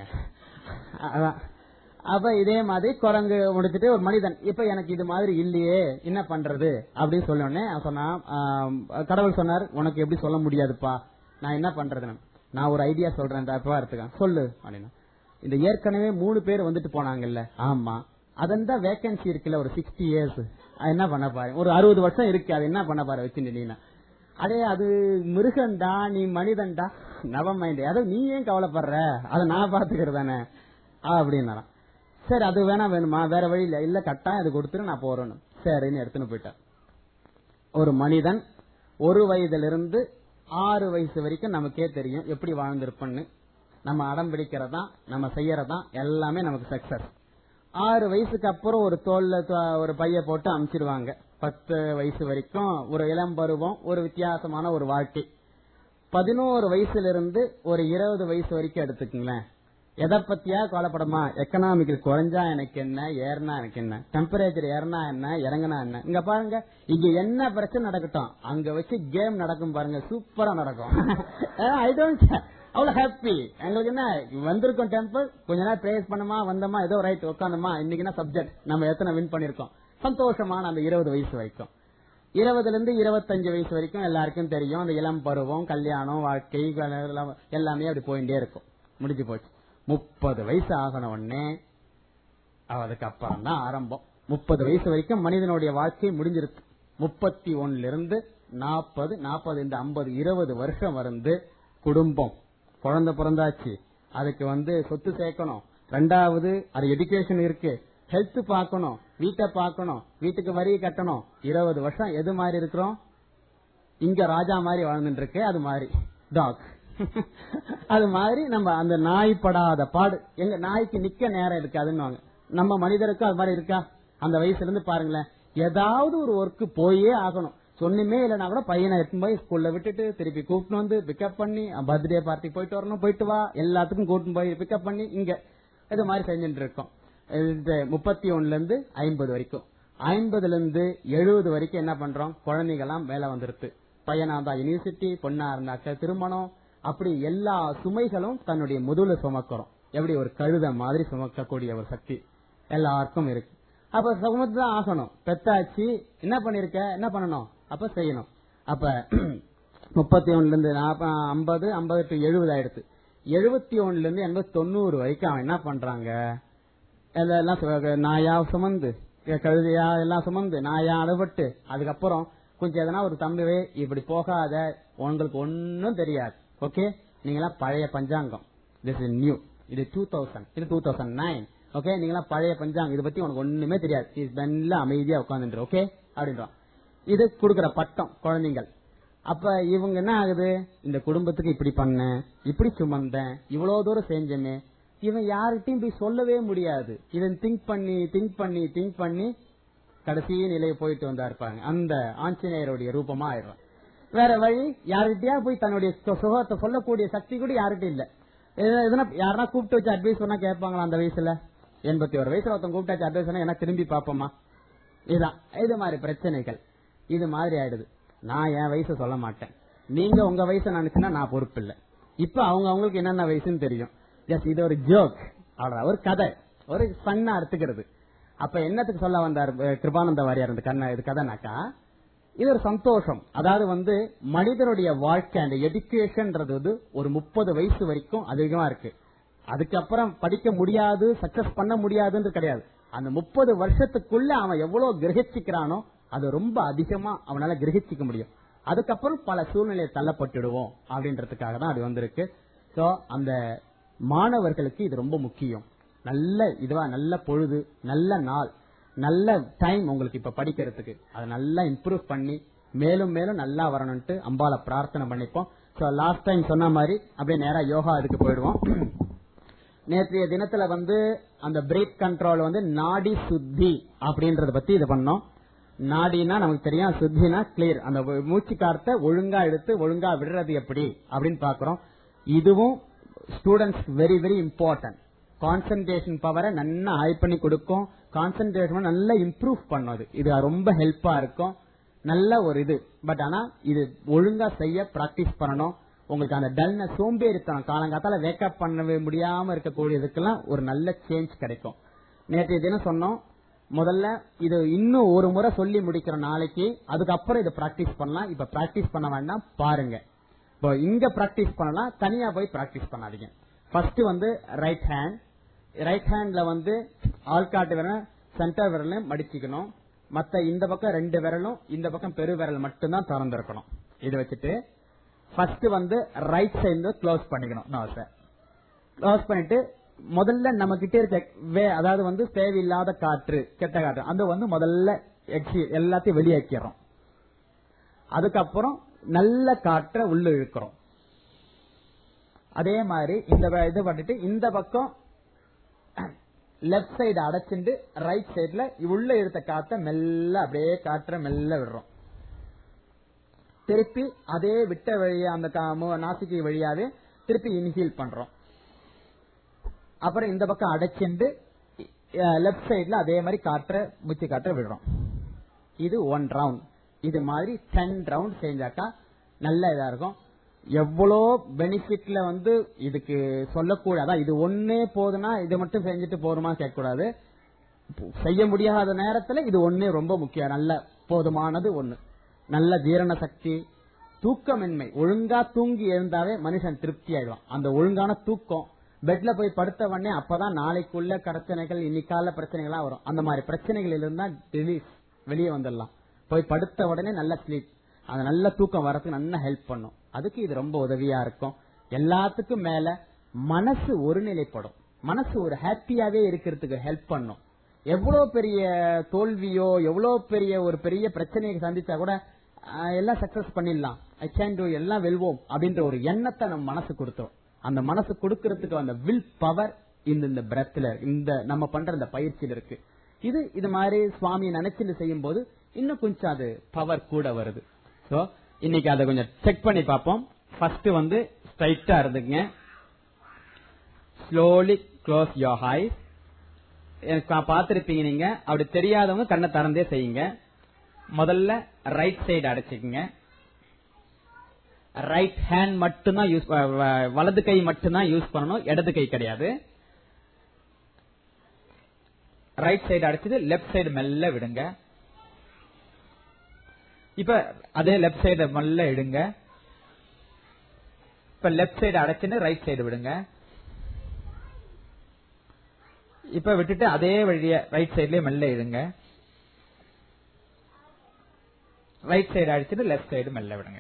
அதான் அப்ப இதே மாதிரி குரங்கு முடிச்சிட்டு ஒரு மனிதன் இப்ப எனக்கு இது மாதிரி இல்லையே என்ன பண்றது அப்படின்னு சொன்னோடனே சொன்னா கடவுள் சொன்னார் உனக்கு எப்படி சொல்ல முடியாதுப்பா நான் என்ன பண்றதுன்னு நான் ஒரு ஐடியா சொல்றேன் தப்பா எடுத்துக்க சொல்லு அப்படின்னா இந்த ஏற்கனவே மூணு பேர் வந்துட்டு போனாங்கல்ல ஆமா அதன் தான் வேகன்சி இருக்குல்ல ஒரு சிக்ஸ்டி இயர்ஸ் என்ன பண்ண பாரு ஒரு அறுபது வருஷம் இருக்கு அது என்ன பண்ண பாரு வச்சுட்டு நீ அதே அது மிருகன்டா நீ மனிதன்டா நவ மைண்ட் அதை நீ ஏன் கவலைப்படுற அதை நான் பாத்துக்கிறதானே அப்படின்னாராம் சரி அது வேணா வேணுமா வேற வழி இல்ல இல்ல கட்டாயம் அது கொடுத்துரு நான் போறேன்னு சரின்னு எடுத்துன்னு போயிட்டேன் ஒரு மனிதன் ஒரு வயதிலிருந்து ஆறு வயசு வரைக்கும் நமக்கே தெரியும் எப்படி வாழ்ந்திருப்பன்னு நம்ம அடம் பிடிக்கிறதான் நம்ம செய்யறதான் எல்லாமே நமக்கு சக்சஸ் ஆறு வயசுக்கு அப்புறம் ஒரு தோல்ல த- ஒரு பைய போட்டு அமுச்சிடுவாங்க பத்து வயசு வரைக்கும் ஒரு இளம் பருவம் ஒரு வித்தியாசமான ஒரு வாழ்க்கை பதினோரு வயசுல இருந்து ஒரு இருபது வயசு வரைக்கும் எடுத்துக்கங்களேன் எதை பத்தியா கவலைப்படமா எக்கனாமிக்கல் குறைஞ்சா எனக்கு என்ன ஏறினா எனக்கு என்ன டெம்பரேச்சர் ஏறினா என்ன இறங்கினா என்ன இங்க பாருங்க இங்க என்ன பிரச்சனை நடக்கட்டும் அங்க வச்சு கேம் நடக்கும் பாருங்க சூப்பரா நடக்கும் ஐ டோன்ட் அவ்வளவு ஹாப்பி எங்களுக்கு என்ன வந்திருக்கோம் டெம்பிள் கொஞ்ச நேரம் பிரேஸ் பண்ணமா வந்தோமா ஏதோ ரைட் உட்காந்தோமா இன்னைக்கு என்ன சப்ஜெக்ட் நம்ம எத்தனை வின் பண்ணிருக்கோம் சந்தோஷமான அந்த இருபது வயசு வரைக்கும் இருபதுல இருந்து இருபத்தஞ்சு வயசு வரைக்கும் எல்லாருக்கும் தெரியும் அந்த இளம் பருவம் கல்யாணம் வாழ்க்கை எல்லாம் எல்லாமே அப்படி போயிட்டே இருக்கும் முடிஞ்சு போச்சு முப்பது வயசு ஆகன உடனே அதுக்கப்புறம் தான் ஆரம்பம் முப்பது வயசு வரைக்கும் மனிதனுடைய வாழ்க்கை முடிஞ்சிருக்கு முப்பத்தி ஒண்ணுல இருந்து நாற்பது நாற்பது இந்த ஐம்பது இருபது வருஷம் வந்து குடும்பம் குழந்தை பிறந்தாச்சு அதுக்கு வந்து சொத்து சேர்க்கணும் ரெண்டாவது அது எஜுகேஷன் இருக்கு ஹெல்த் பார்க்கணும் வீட்டை பார்க்கணும் வீட்டுக்கு வரி கட்டணும் இருபது வருஷம் எது மாதிரி இருக்கிறோம் இங்க ராஜா மாதிரி வாழ்ந்துட்டு இருக்கு அது மாதிரி டாக் அது மாதிரி நம்ம அந்த நாய் படாத பாடு எங்க நாய்க்கு நிக்க நேரம் இருக்காதுன்னு நம்ம மனிதருக்கும் அது மாதிரி இருக்கா அந்த வயசுல இருந்து பாருங்களேன் ஏதாவது ஒரு ஒர்க் போயே ஆகணும் சொன்னுமே இல்லைன்னா கூட பையனை எடுத்துன்னு போய் ஸ்கூல்ல விட்டுட்டு திருப்பி கூப்பிட்டு வந்து பிக்கப் பண்ணி பர்த்டே பார்ட்டி போயிட்டு வரணும் போயிட்டு வா எல்லாத்துக்கும் கூட்டிட்டு போய் பிக்கப் பண்ணி இங்க இது மாதிரி செஞ்சுட்டு இருக்கோம் இந்த முப்பத்தி ஒண்ணுல இருந்து ஐம்பது வரைக்கும் ஐம்பதுல இருந்து எழுபது வரைக்கும் என்ன பண்றோம் குழந்தைகள்லாம் மேல வந்துருது பையனா இருந்தா யூனிவர்சிட்டி பொண்ணா இருந்தாக்க திருமணம் அப்படி எல்லா சுமைகளும் தன்னுடைய முதுகுல சுமக்கிறோம் எப்படி ஒரு கழுத மாதிரி சுமக்கக்கூடிய ஒரு சக்தி எல்லாருக்கும் இருக்கு அப்ப சுமத்து தான் ஆகணும் பெத்தாச்சு என்ன பண்ணிருக்க என்ன பண்ணணும் அப்ப செய்யணும் அப்ப முப்பத்தி ஒண்ணுல இருந்து ஐம்பது ஐம்பது டு எழுபது ஆயிடுத்து எழுபத்தி ஒண்ணுல இருந்து எண்பது தொண்ணூறு வரைக்கும் அவன் என்ன பண்றாங்க எல்லாம் சு- நாயா சுமந்து கழுதையா எல்லாம் சுமந்து நாயா அடைபட்டு அதுக்கப்புறம் கொஞ்சம் எதனா ஒரு தம்பிவே இப்படி போகாத உங்களுக்கு ஒன்னும் தெரியாது ஓகே நீங்களாம் பழைய பஞ்சாங்கம் திஸ் இஸ் நியூ இது டூ தௌசண்ட் இது டூ தௌசண்ட் நைன் ஓகே நீங்களாம் பழைய பஞ்சாங்கம் இதை பத்தி உனக்கு ஒண்ணுமே தெரியாது இஸ் பென்ல அமைதியா உட்காந்துட்டு ஓகே அப்படின்றான் இது கொடுக்கிற பட்டம் குழந்தைங்கள் அப்ப இவங்க என்ன ஆகுது இந்த குடும்பத்துக்கு இப்படி பண்ணேன் இப்படி சுமந்தேன் இவ்வளவு தூரம் செஞ்சமே இவன் யார்கிட்டயும் போய் சொல்லவே முடியாது இவன் திங்க் பண்ணி திங்க் பண்ணி திங்க் பண்ணி கடைசி நிலையை போயிட்டு வந்தா இருப்பாங்க அந்த ஆஞ்சநேயருடைய ரூபமா ஆயிடுறான் வேற வழி யாருகிட்டயா போய் தன்னுடைய சு- சுகத்தை சொல்லக்கூடிய சக்தி கூட யாருகிட்ட இல்ல எது- எதுனா யாரா கூப்பிட்டு வச்சு அட்வைஸ் பண்ணா கேட்பாங்களா அந்த வயசுல எண்பத்தி ஒரு வயசுல ஒருத்தன் கூப்பிட்டு வச்சு அட்வைஸ் பண்ணா என்ன திரும்பி பாப்போமா இதுதான் இது மாதிரி பிரச்சனைகள் இது மாதிரி ஆயிடுது நான் என் வயசு சொல்ல மாட்டேன் நீங்க உங்க வயசை நினைச்சுன்னா நான் பொறுப்பு இல்ல இப்ப அவங்க அவங்களுக்கு என்னென்ன வயசுன்னு தெரியும் ஜஸ்ட் இது ஒரு ஜோக் அவ்வளவுதான் ஒரு கதை ஒரு ஃபன்னா எடுத்துக்கிறது அப்ப என்னத்துக்கு சொல்ல வந்தார் அஹ், கிருபானந்த வாரியார் இந்த கண்ண இது கதைனாக்கா இது ஒரு சந்தோஷம் அதாவது வந்து மனிதனுடைய வாழ்க்கை அந்த எஜுகேஷன்ன்றது வந்து ஒரு முப்பது வயசு வரைக்கும் அதிகமா இருக்கு அதுக்கப்புறம் படிக்க முடியாது சக்சஸ் பண்ண முடியாதுன்றது கிடையாது அந்த முப்பது வருஷத்துக்குள்ள அவன் எவ்வளவு கிரகிச்சுக்கிறானோ அது ரொம்ப அதிகமா அவனால கிரகிச்சிக்க முடியும் அதுக்கப்புறம் பல சூழ்நிலையை தள்ளப்பட்டுடுவோம் அப்படின்றதுக்காக தான் அது வந்திருக்கு சோ அந்த மாணவர்களுக்கு இது ரொம்ப முக்கியம் நல்ல இதுவா நல்ல பொழுது நல்ல நாள் நல்ல டைம் உங்களுக்கு இப்ப படிக்கிறதுக்கு அதை நல்லா இம்ப்ரூவ் பண்ணி மேலும் மேலும் நல்லா வரணும்ட்டு அம்பால பிரார்த்தனை பண்ணிப்போம் சோ லாஸ்ட் டைம் சொன்ன மாதிரி அப்படியே நேரா யோகா இதுக்கு போயிடுவோம் நேற்றைய தினத்துல வந்து அந்த பிரேக் கண்ட்ரோல் வந்து நாடி சுத்தி அப்படின்றத பத்தி இது பண்ணோம் நாடினா நமக்கு தெரியும் சுத்தினா கிளியர் அந்த மூச்சு கார்த்தை ஒழுங்கா எடுத்து ஒழுங்கா விடுறது எப்படி அப்படின்னு பாக்குறோம் இதுவும் students very very important concentration பவரை நல்லா ஹை பண்ணி கொடுக்கும் கான்சென்ட்ரேஷன் நல்லா இம்ப்ரூவ் பண்ணும் அது இது ரொம்ப ஹெல்ப்பா இருக்கும் நல்ல ஒரு இது பட் ஆனா இது ஒழுங்கா செய்ய பிராக்டிஸ் பண்ணணும் உங்களுக்கு அந்த டல்னஸ் சோம்பேறித்தனம் காலங்காத்தால வேக்கப் பண்ணவே முடியாம இருக்கக்கூடியதுக்கெல்லாம் ஒரு நல்ல சேஞ்ச் கிடைக்கும் நேற்றைய தினம் சொன்னோம் முதல்ல இது இன்னும் ஒரு முறை சொல்லி முடிக்கிற நாளைக்கு அதுக்கப்புறம் இதை பிராக்டிஸ் பண்ணலாம் இப்ப பிராக்டிஸ் பண்ண வேண்டாம் பாருங்க இப்போ இங்க பிராக்டிஸ் பண்ணலாம் தனியா போய் பிராக்டிஸ் பண்ணாதீங்க ஃபர்ஸ்ட் வந்து ரைட் ஹேண்ட் ரைட் ஹேண்ட்ல வந்து ஆள்காட்டு விரல் சென்டர் விரலையும் மடிச்சுக்கணும் மத்த இந்த பக்கம் ரெண்டு விரலும் இந்த பக்கம் பெரு விரல் மட்டும்தான் திறந்திருக்கணும் இது வச்சுட்டு ஃபர்ஸ்ட் வந்து ரைட் சைடு க்ளோஸ் பண்ணிக்கணும் நோ சார் க்ளோஸ் பண்ணிட்டு முதல்ல நம்ம கிட்ட இருக்க வே- அதாவது வந்து தேவையில்லாத காற்று கெட்ட காற்று அந்த வந்து முதல்ல exhale, எல்லாத்தையும் வெளியேக்கிறோம் அதுக்கப்புறம் நல்ல காற்றை உள்ள இழுக்கிறோம் அதே மாதிரி இந்த வ- இது பண்ணிட்டு இந்த பக்கம் லெஃப்ட் சைடு அடைச்சிட்டு ரைட் சைடுல உள்ள எடுத்த காத்த மெல்ல அப்படியே காற்ற மெல்ல விடுறோம் திருப்பி அதே விட்ட வழியா அந்த கா- மு- நாசிக்கு வழியாவே திருப்பி இன்ஹீல் பண்றோம் அப்புறம் இந்த பக்கம் அடைச்சிண்டு லெஃப்ட் சைடுல அதே மாதிரி காற்ற மூச்சு காற்ற விடுறோம் இது ஒன் ரவுண்ட் இது மாதிரி டென் ரவுண்ட் செஞ்சாக்கா நல்ல இதா இருக்கும் எவ்வளோ பெனிஃபிட்ல வந்து இதுக்கு சொல்லக்கூடாது அதான் இது ஒன்னே போதுன்னா இது மட்டும் செஞ்சுட்டு போருமா கேட்கக்கூடாது செய்ய முடியாத நேரத்துல இது ஒண்ணே ரொம்ப முக்கியம் நல்ல போதுமானது ஒண்ணு நல்ல ஜீரண சக்தி தூக்கமின்மை ஒழுங்கா தூங்கி எழுந்தாவே மனுஷன் திருப்தி ஆயிடுவான் அந்த ஒழுங்கான தூக்கம் பெட்ல போய் படுத்த உடனே அப்பதான் நாளைக்குள்ள பிரச்சனைகள் இன்னைக்கால பிரச்சனைகளா வரும் அந்த மாதிரி பிரச்சனைகள் இருந்தா ரிலீஸ் வெளியே வந்துடலாம் போய் படுத்த உடனே நல்ல ஸ்லீப் அந்த நல்ல தூக்கம் வரதுக்கு நல்லா ஹெல்ப் பண்ணும் அதுக்கு இது ரொம்ப உதவியா இருக்கும் எல்லாத்துக்கும் மேல மனசு ஒருநிலைப்படும் மனசு ஒரு ஹாப்பியாவே இருக்கிறதுக்கு ஹெல்ப் பண்ணும் எவ்வளவு பெரிய தோல்வியோ எவ்வளவு பெரிய ஒரு பெரிய பிரச்சனையை சந்திச்சா கூட ஆஹ், எல்லாம் சக்சஸ் பண்ணிடலாம் ஐ கேன் டூ எல்லாம் வெல்வோம் அப்படின்ற ஒரு எண்ணத்தை நம்ம மனசு கொடுத்தோம் அந்த மனசு கொடுக்கறதுக்கு அந்த வில் பவர் இந்த இந்த பிரத்ல இந்த நம்ம பண்ற இந்த பயிற்சியில இருக்கு இது இது மாதிரி சுவாமி நினைச்சுட்டு செய்யும் போது இன்னும் கொஞ்சம் அது பவர் கூட வருது சோ இன்னைக்கு அதை கொஞ்சம் செக் பண்ணி பார்ப்போம் ஃபர்ஸ்ட் வந்து ஸ்ட்ரைட்டா இருந்துங்க ஸ்லோலி க்ளோஸ் யோர் ஹைஸ் எனக்கு பார்த்திருப்பீங்க நீங்க அப்படி தெரியாதவங்க கண்ணை திறந்தே செய்யுங்க முதல்ல ரைட் சைடு அடைச்சுக்குங்க ரைட் ஹேண்ட் மட்டும்தான் யூஸ் வலது கை மட்டும்தான் யூஸ் பண்ணணும் இடது கை கிடையாது ரைட் சைடு அடைச்சது லெஃப்ட் சைடு மெல்ல விடுங்க இப்ப அதே லெஃப்ட் சைடு மெல்ல இடுங்க இப்ப லெஃப்ட் சைடு அடைச்சுன்னு ரைட் சைடு விடுங்க இப்ப விட்டுட்டு அதே வழிய ரைட் சைடுலயே மெல்ல இடுங்க ரைட் சைடு அடிச்சுட்டு லெஃப்ட் சைடு மெல்ல விடுங்க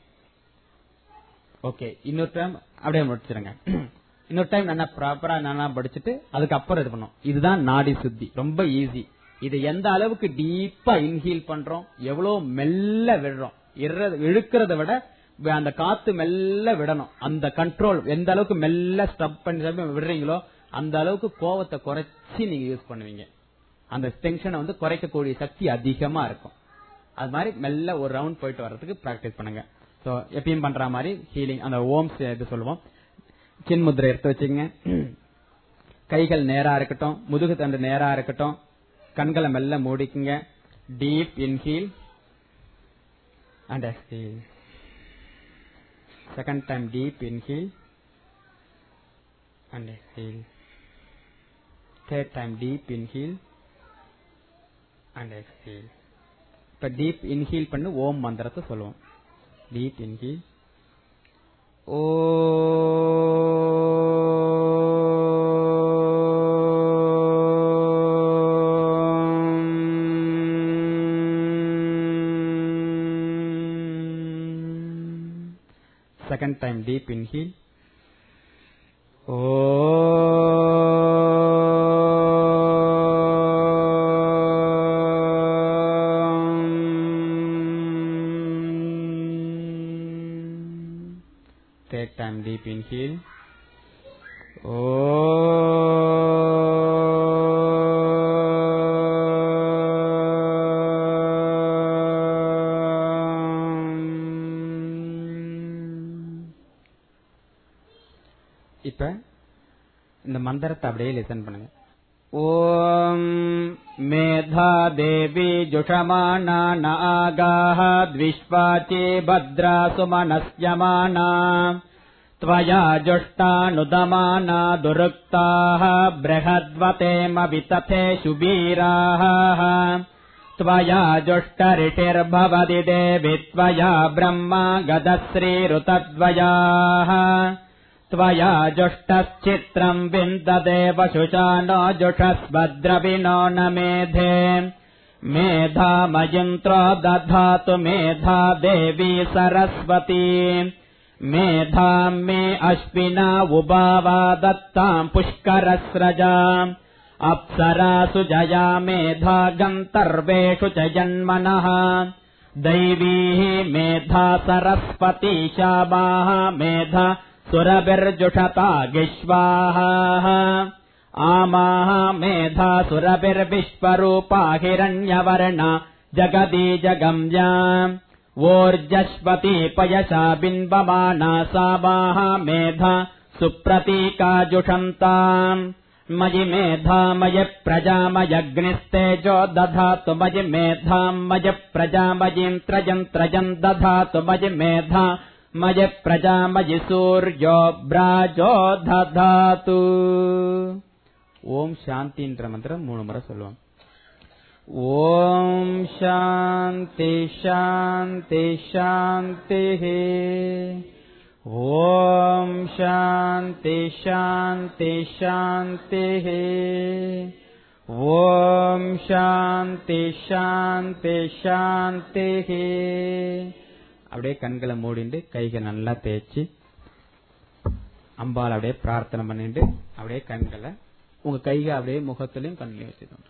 ஓகே இன்னொரு டைம் அப்படியே முடிச்சிருங்க இன்னொரு டைம் நல்லா ப்ராப்பரா நல்லா படிச்சுட்டு அதுக்கப்புறம் இது பண்ணும் இதுதான் நாடி சுத்தி ரொம்ப ஈஸி இது எந்த அளவுக்கு டீப்பா இன்ஹீல் பண்றோம் எவ்வளவு மெல்ல விடுறோம் இற- இழுக்கிறத விட அந்த காத்து மெல்ல விடணும் அந்த கண்ட்ரோல் எந்த அளவுக்கு மெல்ல ஸ்டப் பண்ணி step பண்ணி விடுறீங்களோ அந்த அளவுக்கு கோவத்தை குறைச்சி நீங்க யூஸ் பண்ணுவீங்க அந்த டென்ஷனை வந்து குறைக்கக்கூடிய சக்தி அதிகமா இருக்கும் அது மாதிரி மெல்ல ஒரு ரவுண்ட் போயிட்டு வர்றதுக்கு பிராக்டிஸ் பண்ணுங்க சோ எப்பயும் பண்ற மாதிரி ஹீலிங் அந்த ஓம்ஸ் இது சொல்லுவோம் சின்முத்திரை எடுத்து வச்சுங்க கைகள் நேரா இருக்கட்டும் முதுகு தண்டு நேரா இருக்கட்டும் கண்களை மெல்ல மூடிக்குங்க deep inhale and exhale second time deep inhale and exhale third time deep inhale and exhale இப்ப டீப் இன்ஹீல் பண்ணி ஓம் மந்திரத்தை சொல்லுவோம் deep inhale Second time deep inhale. Om. Third time deep inhale. Om. இப்ப இந்த மந்திரத்தை அப்படியே லிசன் பண்ணுங்க ஓம் மேதா தேவி ஜுஷமானா நாகாः द्विष्वाचे भद्रा सुमनस्यमाना त्वया जुष्टानुदमाना दुरुक्ताः बृहद्वतेम वितथे शुबीराः त्वया जुष्टरिटिर्भवति देवि त्वया ब्रह्मा गदश्रीरुतद्वयाः त्वया जुष्टश्चित्रम् विन्ददेव शुचानो जुषस्भद्रविनो न मेधे मेधामयन्त्रो दधातु मेधा देवी सरस्वती मेधाम् मे अश्विना उभावा दत्ताम् पुष्करस्रजा अप्सरासु जया मेधा गन्तर्वेषु च जन्मनः दैवीः मेधा सरस्वती शामाः मेधा सुरभिर्जुषता गिष्वाः आमाः मेधा सुरभिर्विश्वरूपा हिरण्यवर्णा जगदी जगम्या वोर्जस्वती पयसा बिम्बमाना सा माः मेधा सुप्रतीका जुषन्ताम् मयि मेधामय प्रजामयग्निस्तेजो दधातु मयि मेधामय प्रजामयीम् त्रजम् त्रजम् दधातु मयि मेधा मय प्रजामयि सूर्यो பிராஜோ ததாது ஓம் சாந்தின்ற மந்திரம் மூணு முறை சொல்லுவோம் ஓம் சாந்தி சாந்தி சாந்தி ஓம் சாந்தி சாந்தி சாந்தி ஓம் சாந்தி சாந்தி சாந்தி அப்படியே கண்களை மூடிண்டு கைகளை நல்லா தேய்ச்சி அம்பாள் அப்படியே பிரார்த்தனை பண்ணிட்டு அப்படியே கண்களை உங்க கைக அப்படியே முகத்திலையும் கண்ணிலையும் வச்சுக்கணும்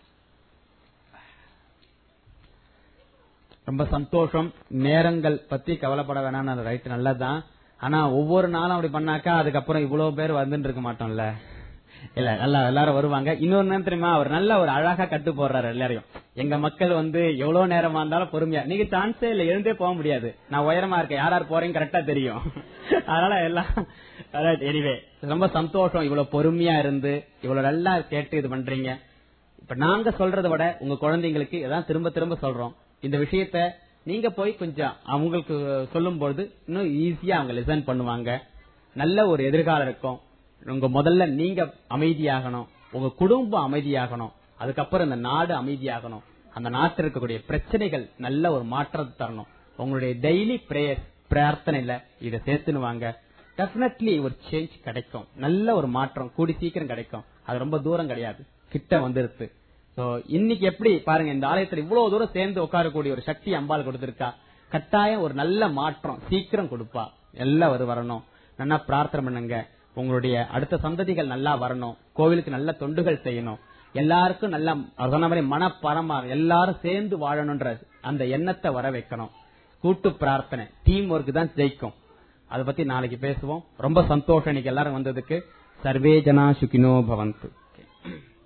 ரொம்ப சந்தோஷம் நேரங்கள் பத்தி கவலைப்பட வேணாம் ரைட் நல்லதுதான் ஆனா ஒவ்வொரு நாளும் அப்படி பண்ணாக்கா அதுக்கப்புறம் இவ்வளவு பேர் வந்துட்டு இருக்க மாட்டோம்ல இல்ல நல்லா எல்லாரும் வருவாங்க இன்னொரு நேரம் தெரியுமா அவர் நல்ல ஒரு அழகா கட்டு போடுறாரு எல்லாரையும் எங்க மக்கள் வந்து எவ்வளவு நேரமா இருந்தாலும் பொறுமையா நீங்க சான்ஸே இல்ல எழுந்தே போக முடியாது நான் உயரமா இருக்கேன் யார் யார் போறேன்னு கரெக்டா தெரியும் அதனால எல்லாம் எனிவே ரொம்ப சந்தோஷம் இவ்வளவு பொறுமையா இருந்து இவ்வளவு நல்லா கேட்டு இது பண்றீங்க இப்ப நாங்க சொல்றதை விட உங்க குழந்தைங்களுக்கு இதான் திரும்ப திரும்ப சொல்றோம் இந்த விஷயத்த நீங்க போய் கொஞ்சம் அவங்களுக்கு சொல்லும் பொழுது இன்னும் ஈஸியா அவங்க லிசன் பண்ணுவாங்க நல்ல ஒரு எதிர்காலம் இருக்கும் உங்க முதல்ல நீங்க அமைதியாகணும் உங்க குடும்பம் அமைதியாகணும் அதுக்கப்புறம் இந்த நாடு அமைதியாகணும் அந்த நாட்டில் இருக்கக்கூடிய பிரச்சனைகள் நல்ல ஒரு மாற்றத்தை தரணும் உங்களுடைய டெய்லி பிரேயர் பிரார்த்தனையில இதை சேர்த்துனுவாங்க டெபினெட்லி ஒரு சேஞ்ச் கிடைக்கும் நல்ல ஒரு மாற்றம் கூடி சீக்கிரம் கிடைக்கும் அது ரொம்ப தூரம் கிடையாது கிட்ட வந்துருது சோ இன்னைக்கு எப்படி பாருங்க இந்த ஆலயத்துல இவ்வளவு தூரம் சேர்ந்து உட்காரக்கூடிய ஒரு சக்தி அம்பாள் கொடுத்திருக்கா கட்டாயம் ஒரு நல்ல மாற்றம் சீக்கிரம் கொடுப்பா எல்லாம் ஒரு வரணும் நல்லா பிரார்த்தனை பண்ணுங்க உங்களுடைய அடுத்த சந்ததிகள் நல்லா வரணும் கோவிலுக்கு நல்ல தொண்டுகள் செய்யணும் எல்லாருக்கும் நல்ல அவர் சொன்ன மாதிரி மனப்பரமா எல்லாரும் சேர்ந்து வாழணும்ன்ற அந்த எண்ணத்தை வர வைக்கணும் கூட்டு பிரார்த்தனை டீம் ஒர்க் தான் ஜெயிக்கும் அதை பத்தி நாளைக்கு பேசுவோம் ரொம்ப சந்தோஷம் இன்னைக்கு எல்லாரும் வந்ததுக்கு சர்வே ஜனா சுகினோ பவந்து